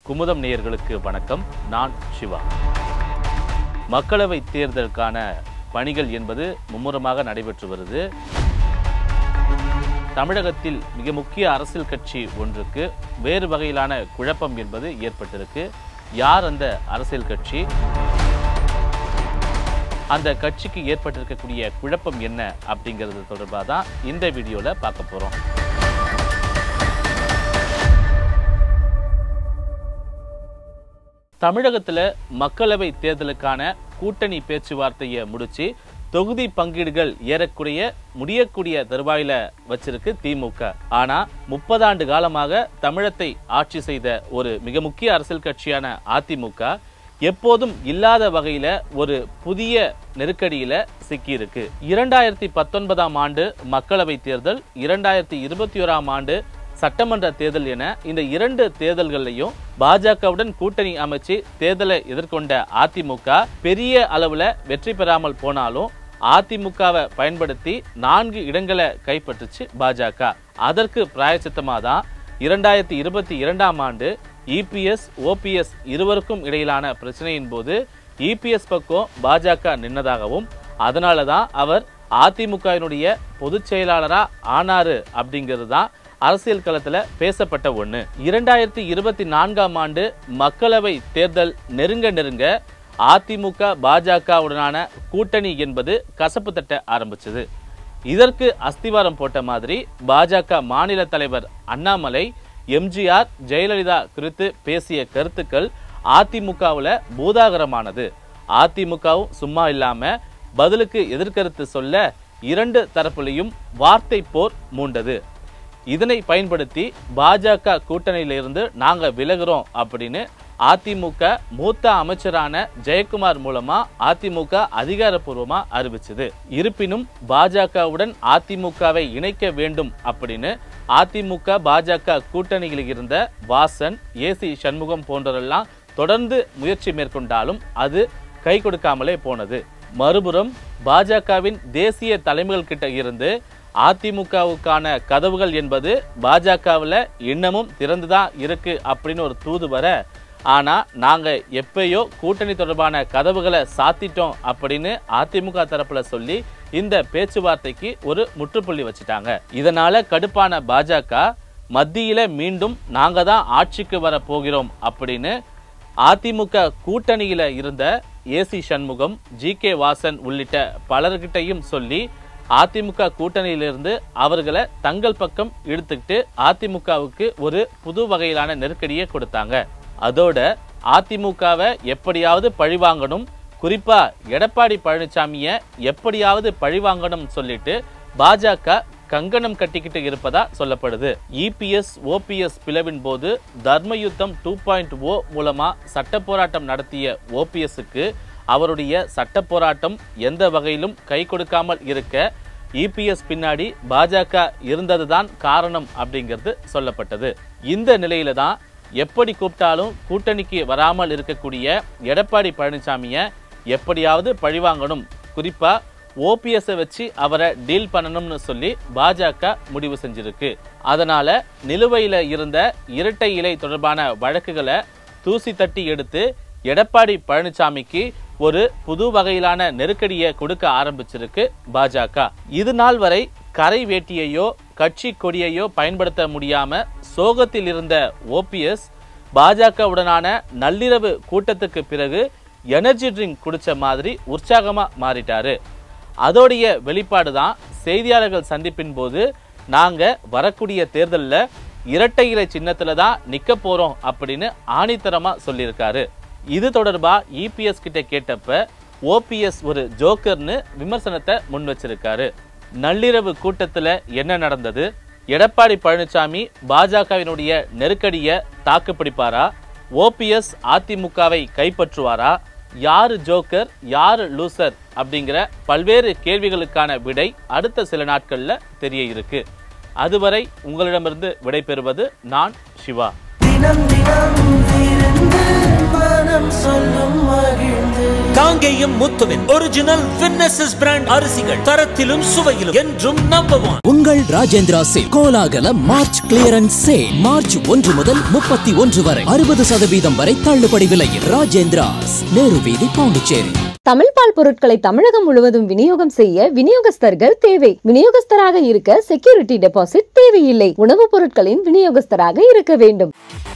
குமுதம் நேயர்களுக்கு வணக்கம் நான் சிவா மக்களவை தேர்தலுக்கான பணிகள் என்பது மும்முரமாக நடைபெற்று வருது தமிழகத்தில் மிக முக்கிய அரசியல் கட்சி ஒன்றுக்கு வேறு வகையிலான குழப்பம் என்பது ஏற்பட்டிருக்கு யார் அந்த அரசியல் கட்சி அந்த கட்சிக்கு ஏற்பட்டிருக்கக்கூடிய குழப்பம் என்ன அப்படிங்கிறது தொடர்பாக தான் இந்த வீடியோவில் பார்க்க போகிறோம் தமிழகத்தில் மக்களவை தேர்தலுக்கான கூட்டணி பேச்சுவார்த்தையை முடிச்சு தொகுதி பங்கீடுகள் ஏறக்குறைய முடியக்கூடிய தருவாயில வச்சிருக்கு திமுக ஆனா முப்பதாண்டு காலமாக தமிழத்தை ஆட்சி செய்த ஒரு மிக முக்கிய அரசியல் கட்சியான அதிமுக எப்போதும் இல்லாத வகையில ஒரு புதிய நெருக்கடியில சிக்கியிருக்கு இரண்டாயிரத்தி பத்தொன்பதாம் ஆண்டு மக்களவை தேர்தல் இரண்டாயிரத்தி இருபத்தி ஓராம் ஆண்டு சட்டமன்ற தேர்தல் என இந்த இரண்டு தேர்தல்கள்லையும் பாஜகவுடன் கூட்டணி அமைச்சு தேர்தலை எதிர்கொண்ட அதிமுக பெரிய அளவுல வெற்றி பெறாமல் போனாலும் அதிமுகவை பயன்படுத்தி நான்கு இடங்களை கைப்பற்றுச்சு பாஜக அதற்கு பிராயச்சித்தமாக தான் இரண்டாயிரத்தி இருபத்தி இரண்டாம் ஆண்டு இபிஎஸ் ஓபிஎஸ் இருவருக்கும் இடையிலான பிரச்சனையின் போது இபிஎஸ் பக்கம் பாஜக நின்னதாகவும் அதனால தான் அவர் அதிமுகவினுடைய பொதுச் செயலாளரா ஆனாரு அப்படிங்கிறது தான் அரசியல் களத்துல பேசப்பட்ட ஒண்ணு இரண்டாயிரத்தி இருபத்தி நான்காம் ஆண்டு மக்களவை தேர்தல் நெருங்க நெருங்க அதிமுக பாஜகவுடனான கூட்டணி என்பது கசப்பு தட்ட ஆரம்பிச்சது இதற்கு அஸ்திவாரம் போட்ட மாதிரி பாஜக மாநில தலைவர் அண்ணாமலை எம்ஜிஆர் ஜெயலலிதா குறித்து பேசிய கருத்துக்கள் அதிமுகவில் பூதாகரமானது அதிமுகவும் சும்மா இல்லாம பதிலுக்கு எதிர்கருத்து சொல்ல இரண்டு தரப்புலையும் வார்த்தை போர் மூண்டது இதனை பயன்படுத்தி பாஜக கூட்டணியிலிருந்து நாங்க விலகுறோம் அப்படின்னு அதிமுக மூத்த அமைச்சரான ஜெயக்குமார் மூலமா அதிமுக அதிகாரப்பூர்வமா அறிவிச்சது இருப்பினும் பாஜகவுடன் அதிமுகவை இணைக்க வேண்டும் அப்படின்னு அதிமுக பாஜக கூட்டணியில் இருந்த வாசன் ஏசி சண்முகம் போன்றவரெல்லாம் தொடர்ந்து முயற்சி மேற்கொண்டாலும் அது கை கொடுக்காமலே போனது மறுபுறம் பாஜகவின் தேசிய தலைமைகள் கிட்ட இருந்து அதிமுகவுக்கான கதவுகள் என்பது பாஜகவில் இன்னமும் திறந்துதான் இருக்கு அப்படின்னு ஒரு தூது வர ஆனா நாங்க எப்பயோ கூட்டணி தொடர்பான கதவுகளை சாத்திட்டோம் அப்படின்னு அதிமுக தரப்புல சொல்லி இந்த பேச்சுவார்த்தைக்கு ஒரு முற்றுப்புள்ளி வச்சுட்டாங்க இதனால கடுப்பான பாஜக மத்தியில மீண்டும் நாங்க தான் ஆட்சிக்கு வர போகிறோம் அப்படின்னு அதிமுக கூட்டணியில இருந்த AC Shanmugam G K Vasan உள்ளிட்ட பலர்கிட்டையும் சொல்லி அதிமுக கூட்டணியிலிருந்து அவர்களை தங்கள் பக்கம் இழுத்துக்கிட்டு அதிமுகவுக்கு ஒரு புது வகையிலான நெருக்கடியை கொடுத்தாங்க அதோட அதிமுகவை எப்படியாவது பழிவாங்கணும் குறிப்பா எடப்பாடி பழனிசாமியை எப்படியாவது பழிவாங்கணும் சொல்லிட்டு பாஜக கங்கணம் கட்டிக்கிட்டு இருப்பதா சொல்லப்படுது இபிஎஸ் ஓபிஎஸ் பிளவின் போது தர்மயுத்தம் டூ பாயிண்ட் ஓ மூலமா சட்ட போராட்டம் நடத்திய ஓபிஎஸ்க்கு அவருடைய சட்ட போராட்டம் எந்த வகையிலும் கை கொடுக்காமல் இருக்க இபிஎஸ் பின்னாடி பாஜக இருந்ததுதான் காரணம் அப்படிங்கிறது சொல்லப்பட்டது இந்த நிலையில தான் எப்படி கூப்பிட்டாலும் கூட்டணிக்கு வராமல் இருக்கக்கூடிய எடப்பாடி பழனிசாமியை எப்படியாவது பழிவாங்கணும் குறிப்பா ஓபிஎஸ்ஸை வச்சு அவரை டீல் பண்ணணும்னு சொல்லி பாஜக முடிவு செஞ்சிருக்கு அதனால நிலுவையில இருந்த இரட்டை இலை தொடர்பான வழக்குகளை தூசி தட்டி எடுத்து எடப்பாடி பழனிசாமிக்கு ஒரு புது வகையிலான நெருக்கடியை கொடுக்க ஆரம்பிச்சிருக்கு பாஜக இது நாள் வரை கரை வேட்டியையோ கட்சி கொடியையோ பயன்படுத்த முடியாம சோகத்தில் இருந்த ஓபிஎஸ் பாஜகவுடனான நள்ளிரவு கூட்டத்துக்கு பிறகு எனர்ஜி ட்ரிங்க் குடிச்ச மாதிரி உற்சாகமா மாறிட்டாரு அதோடைய வெளிப்பாடு தான் செய்தியாளர்கள் சந்திப்பின் போது நாங்க வரக்கூடிய தேர்தலில் இரட்டை இலை சின்னத்துல தான் நிக்க போறோம் அப்படின்னு ஆணித்தரமா சொல்லியிருக்காரு இது தொடர்பா இபிஎஸ் கிட்ட கேட்டப்ப ஓபிஎஸ் ஒரு ஜோக்கர்னு விமர்சனத்தை முன் வச்சிருக்காரு நள்ளிரவு கூட்டத்துல என்ன நடந்தது எடப்பாடி பழனிசாமி பாஜகவினுடைய நெருக்கடியை தாக்கு பிடிப்பாரா ஓபிஎஸ் அதிமுகவை கைப்பற்றுவாரா யாரு ஜோக்கர் யாரு லூசர் அப்படிங்கிற பல்வேறு கேள்விகளுக்கான விடை அடுத்த சில நாட்கள்ல தெரிய இருக்கு அதுவரை உங்களிடமிருந்து விடைபெறுவது நான் சிவா தினம் தினம் விருந்து மனம் சொல்லும் மகிழ்ந்து காங் காங்கேயம் முத்துவின் ஒரிஜினல் வின்னசஸ் பிராண்ட் அரிசிகள் தரத்திலும் சுவையிலும் என்றும் நம்பர் ஒன் உங்கள் ராஜேந்திரா சேல் கோலாகல மார்ச் கிளியரன்ஸ் சேல் மார்ச் ஒன்று முதல் முப்பத்தி ஒன்று வரை அறுபது சதவீதம் வரை தள்ளுபடி விலையில் ராஜேந்திராஸ் நேரு வீதி பாண்டிச்சேரி தமிழ் பால் பொருட்களை தமிழகம் முழுவதும் விநியோகம் செய்ய விநியோகஸ்தர்கள் தேவை விநியோகஸ்தராக இருக்க செக்யூரிட்டி டெபாசிட் தேவையில்லை உணவுப் பொருட்களின் விநியோகஸ்தராக இருக்க வேண்டும்